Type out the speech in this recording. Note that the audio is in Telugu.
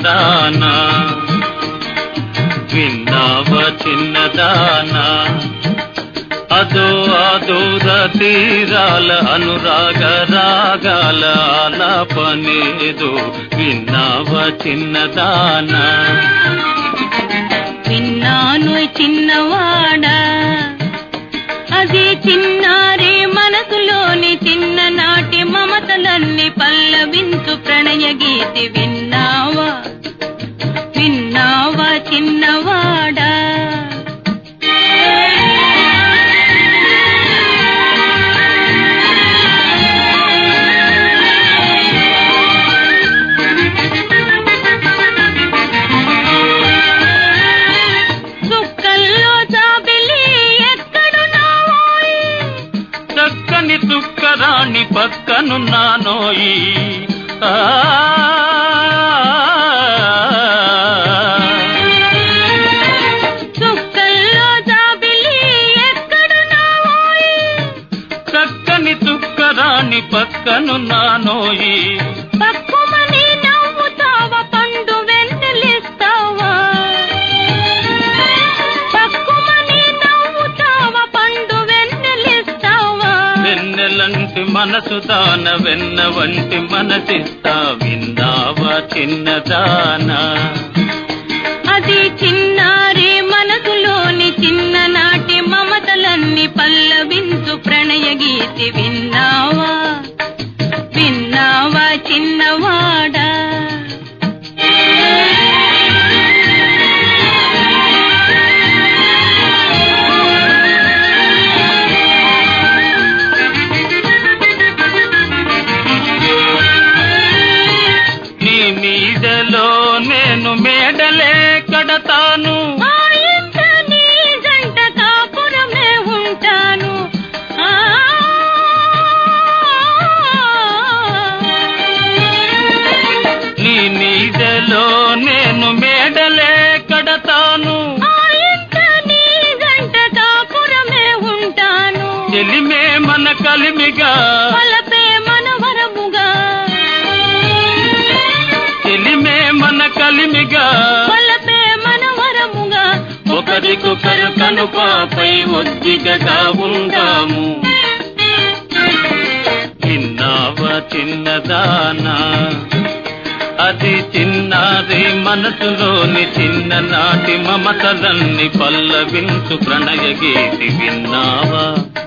చిన్నదానా విన్నావ చిన్నదానా అదో అదూర తీరాల అనురాగ రాగాల ఆలాపనేదో విన్నావ చిన్నదానా విన్నాను చిన్నవాడా అది చిన్నారి మనసులోని చిన్ననాటి మమతలన్నీ పల్లవించు ప్రణయ గీతి విన్నావా విన్నావా చిన్నవాడా సుక్కల్లో జాబిలి ఎక్కడున్నావోయ్ చక్కని చుక్కరాణి పక్కనున్నానోయి ఆ చుక్కల్లో జాబిలి ఎక్కడున్నావోయ్ చక్కని చుక్కరాణి పక్కనున్నానోయి పక్కుమని నవ్వుతావా పండు వెన్నెలిస్తావా పక్కుమని నవ్వుతావా పండు వెన్నెలిస్తావా వెన్నెలంటి మనసు దాన వెన్న వంటి మనసిస్తా విన్నావా చిన్నదానా అది చిన్నారి మనసులోని చిన్ననాటి మమతలన్నీ పల్లవించు ప్రణయ గీతి విన్నావా విన్నావా చిన్నవాడా నీ నీడలో నేను మేడలే కడతాను ఆ ఇంట నీ జంట కాపురమే ఉంటాను ఆ నీ నీడలో నేను మేడలే కడతాను ఆ ఇంట నీ జంట కాపురమే ఉంటాను చెలిమే మన కలిమిగా వలపే మనవరముగా చెలిమే మన కలిమిగా వలపే మనవరముగా ఒకరికొకరు కనుపాపై ఒద్దికగా ఉందాము చిన్నావా చిన్నదానా అది చిన్నారి మనసులోని చిన్ననాటి మమతలన్నీ పల్లవించు ప్రణయ గీతి విన్నావా